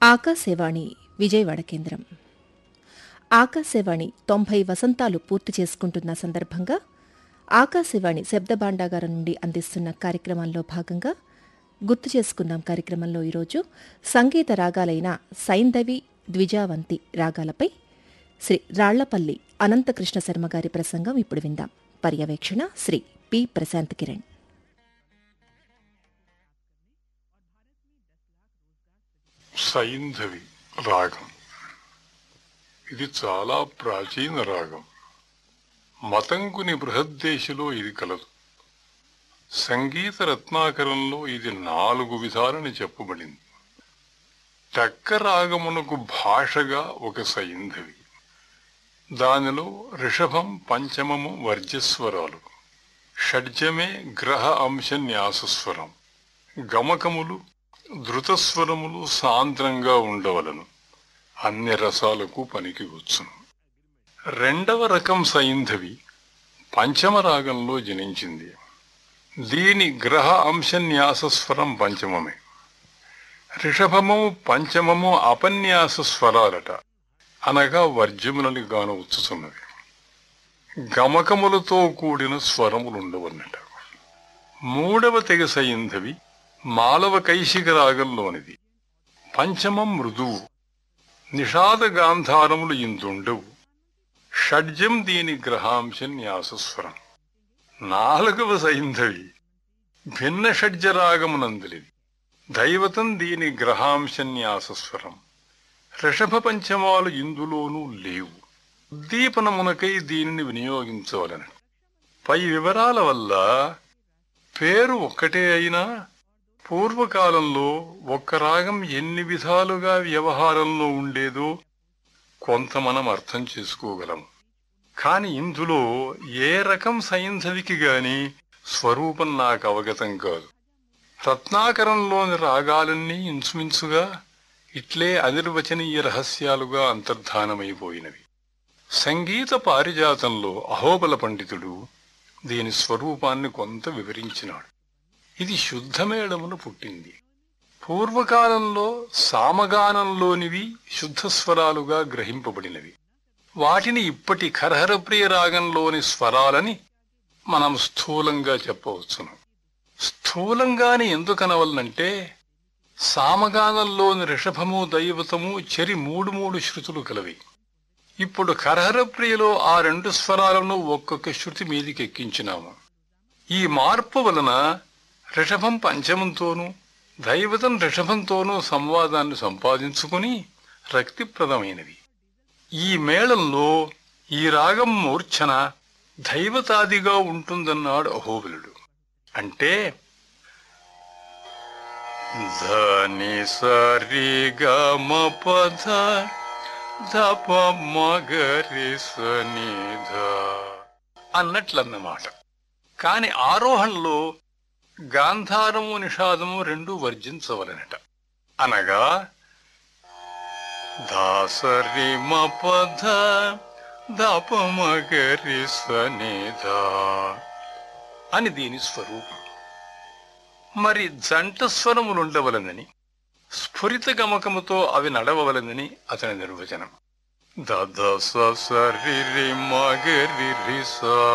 ఆకాశవాణి విజయవాడ కేంద్రం ఆకాశవాణి తొంభై వసంతాలు పూర్తి చేసుకుంటున్న సందర్భంగా ఆకాశవాణి శబ్ద భాండాగారం నుండి అందిస్తున్న కార్యక్రమంలో భాగంగా గుర్తు చేసుకుందాం కార్యక్రమంలో ఈరోజు సంగీత రాగాలైన సైంధవి ద్విజావంతి రాగాలపై శ్రీ రాళ్లపల్లి అనంతకృష్ణ శర్మ గారి ప్రసంగం ఇప్పుడు విందాం పర్యవేక్షణ శ్రీ పి ప్రశాంత్ కిరణ్ సైంధవి రాగం ఇది చాలా ప్రాచీన రాగం మతంకుని బృహద్దేశిలో ఇది కలదు సంగీత రత్నాకరంలో ఇది నాలుగు విధాలని చెప్పబడింది టక్క రాగమునకు భాషగా ఒక సైంధవి దానిలో ఋషభం పంచమము వర్జస్వరాలు షడ్జమే గ్రహ అంశ న్యాసస్వరం గమకములు ధృతస్వరములు సాంద్రంగా ఉండవలను అన్ని రసాలకు పనికి వచ్చును రెండవ రకం సైంధవి పంచమ రాగంలో జనించింది దీని గ్రహ అంశన్యాసస్వరం పంచమమే రిషభము పంచమము అపన్యాస స్వరాలట అనగా వర్జములని గాను వచ్చుతున్నవి గమకములతో కూడిన స్వరములుండవన్నట మూడవ తెగ సైంధవి మాలవ కైశిక రాగంలోనిది పంచమం మృదువు నిషాద గాంధారములు ఇందుండవు షడ్జం దీని గ్రహాంశ న్యాసస్వరం నాలుగవ సైంధవి భిన్న షడ్జరాగమునందులిది దైవతం దీని గ్రహాంశ న్యాసస్వరం ఋషభ పంచమాలు ఇందులోనూ లేవు ఉద్దీపనమునకై దీనిని వినియోగించవలను పై వివరాల వల్ల పేరు ఒక్కటే అయినా పూర్వకాలంలో ఒక్క రాగం ఎన్ని విధాలుగా వ్యవహారంలో ఉండేదో కొంత మనం అర్థం చేసుకోగలం కాని ఇందులో ఏ రకం సైంధవికి గాని స్వరూపం నాకు అవగతం కాదు రత్నాకరంలోని రాగాలన్నీ ఇంచుమించుగా ఇట్లే అనిర్వచనీయ రహస్యాలుగా అంతర్ధానమైపోయినవి సంగీత పారిజాతంలో అహోబల పండితుడు దీని స్వరూపాన్ని కొంత వివరించినాడు ఇది శుద్ధమేళమును పుట్టింది పూర్వకాలంలో సామగానంలోనివి శుద్ధస్వరాలుగా గ్రహింపబడినవి వాటిని ఇప్పటి కరహరప్రియ రాగంలోని స్వరాలని మనం స్థూలంగా చెప్పవచ్చును స్థూలంగాని ఎందుకనవలనంటే సామగానంలోని రిషభము దైవతము చెరి మూడు మూడు శృతులు కలవి ఇప్పుడు కరహరప్రియలో ఆ రెండు స్వరాలను ఒక్కొక్క శృతి మీదికి ఎక్కించినాము ఈ మార్పు వలన రిషభం పంచమంతోనూ దైవతం రిషభంతోనూ సంవాదాన్ని సంపాదించుకుని రక్తిప్రదమైనవి ఈ మేళంలో ఈ రాగం మూర్ఛన దైవతాదిగా ఉంటుందన్నాడు అహోబలుడు అంటే ధని సరి గమ పధ ధప మగరి సనిధ అన్నట్లన్నమాట కాని ఆరోహణలో గాంధారము నిషాదము రెండు వర్జించవలనట అనగా దాసరి మపధ దపమగరి సనిధ అని దీని స్వరూపం మరి జంట స్వరములుండవలనని స్ఫురిత గమకముతో అవి నడవవలనని అతని నిర్వచనం దద సరి మగరి సా